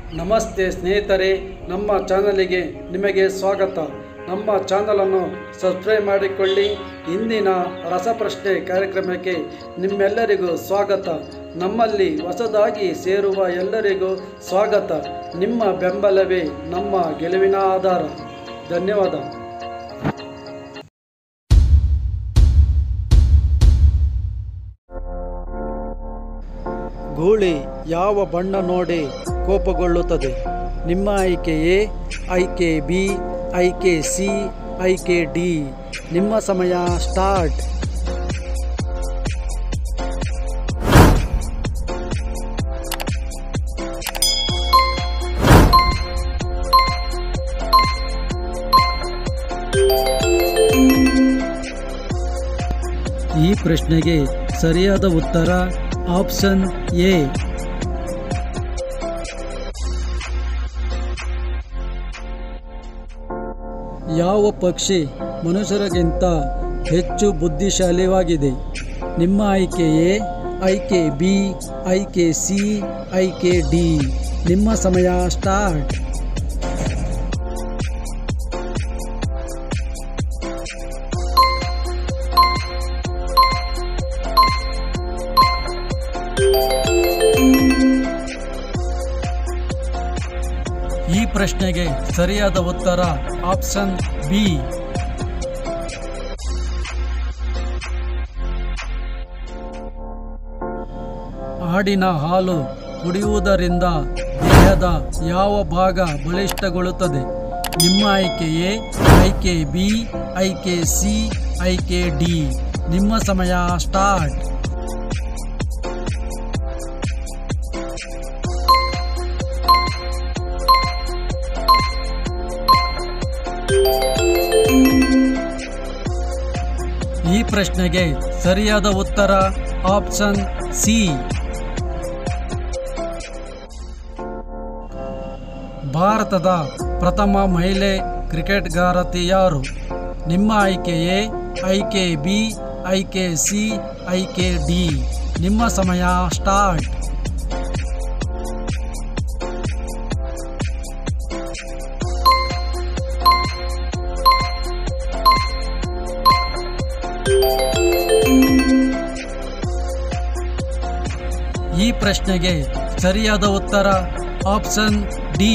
ನಮಸ್ತೆ ಸ್ನೇಹಿತರೆ ನಮ್ಮ ಚಾನಲಿಗೆ ನಿಮಗೆ ಸ್ವಾಗತ ನಮ್ಮ ಚಾನಲನ್ನು ಸಬ್ಸ್ಕ್ರೈಬ್ ಮಾಡಿಕೊಳ್ಳಿ ಇಂದಿನ ರಸಪ್ರಶ್ನೆ ಕಾರ್ಯಕ್ರಮಕ್ಕೆ ನಿಮ್ಮೆಲ್ಲರಿಗೂ ಸ್ವಾಗತ ನಮ್ಮಲ್ಲಿ ಹೊಸದಾಗಿ ಸೇರುವ ಎಲ್ಲರಿಗೂ ಸ್ವಾಗತ ನಿಮ್ಮ ಬೆಂಬಲವೇ ನಮ್ಮ ಗೆಲುವಿನ ಆಧಾರ ಧನ್ಯವಾದ ಗೂಳಿ ಯಾವ ಬಣ್ಣ ನೋಡಿ ಕೋಪಗೊಳ್ಳುತ್ತದೆ ನಿಮ್ಮ ಆಯ್ಕೆ ಎ ಆಯ್ಕೆ ಬಿ ಆಯ್ಕೆ ಸಿ ಆಯ್ಕೆ ಡಿ ನಿಮ್ಮ ಸಮಯ ಸ್ಟಾರ್ಟ್ ಈ ಪ್ರಶ್ನೆಗೆ ಸರಿಯಾದ ಉತ್ತರ ಆಪ್ಷನ್ ಎ ಯಾವ ಪಕ್ಷಿ ಮನುಷ್ಯರಿಗಿಂತ ಹೆಚ್ಚು ಬುದ್ಧಿಶಾಲಿಯಾಗಿದೆ ನಿಮ್ಮ ಆಯ್ಕೆ ಎ ಆಯ್ಕೆ ಬಿ ಆಯ್ಕೆ ಸಿ ಆಯ್ಕೆ ಡಿ ನಿಮ್ಮ ಸಮಯ ಸ್ಟಾರ್ಟ್ ಈ ಪ್ರಶ್ನೆಗೆ ಸರಿಯಾದ ಉತ್ತರ ಆಪ್ಷನ್ ಬಿ ಆಡಿನ ಹಾಲು ಕುಡಿಯುವುದರಿಂದ ದೇಹದ ಯಾವ ಭಾಗ ಬಲಿಷ್ಠಗೊಳ್ಳುತ್ತದೆ ನಿಮ್ಮ ಆಯ್ಕೆ ಎ ಆಯ್ಕೆ ಬಿ ಆಯ್ಕೆ ಸಿ ಆಯ್ಕೆ ಡಿ ನಿಮ್ಮ ಸಮಯ ಸ್ಟಾರ್ಟ್ ಈ ಪ್ರಶ್ನೆಗೆ ಸರಿಯಾದ ಉತ್ತರ ಆಪ್ಷನ್ ಸಿ ಭಾರತದ ಪ್ರಥಮ ಮಹಿಳೆ ಕ್ರಿಕೆಟ್ಗಾರತಿ ಯಾರು ನಿಮ್ಮ ಆಯ್ಕೆ ಎ ಆಯ್ಕೆ ಬಿ ಆಯ್ಕೆ ಸಿ ಆಯ್ಕೆ ಡಿ ನಿಮ್ಮ ಸಮಯ ಸ್ಟಾರ್ಟ್ ಈ ಪ್ರಶ್ನೆಗೆ ಸರಿಯಾದ ಉತ್ತರ ಆಪ್ಷನ್ ಡಿ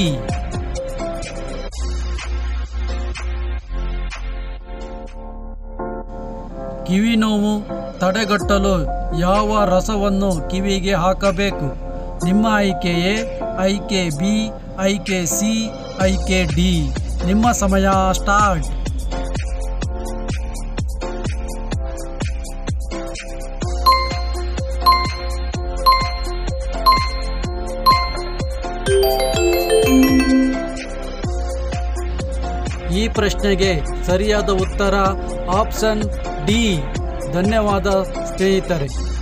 ಕಿವಿ ನೋವು ತಡೆಗಟ್ಟಲು ಯಾವ ರಸವನ್ನು ಕಿವಿಗೆ ಹಾಕಬೇಕು ನಿಮ್ಮ ಆಯ್ಕೆ ಎ ಆಯ್ಕೆ ಬಿ ಆಯ್ಕೆ ಸಿ ಆಯ್ಕೆ ಡಿ ನಿಮ್ಮ ಸಮಯ ಸ್ಟಾರ್ಟ್ ಈ ಪ್ರಶ್ನೆಗೆ ಸರಿಯಾದ ಉತ್ತರ ಆಪ್ಷನ್ ಡಿ ಧನ್ಯವಾದ ಸ್ನೇಹಿತರೆ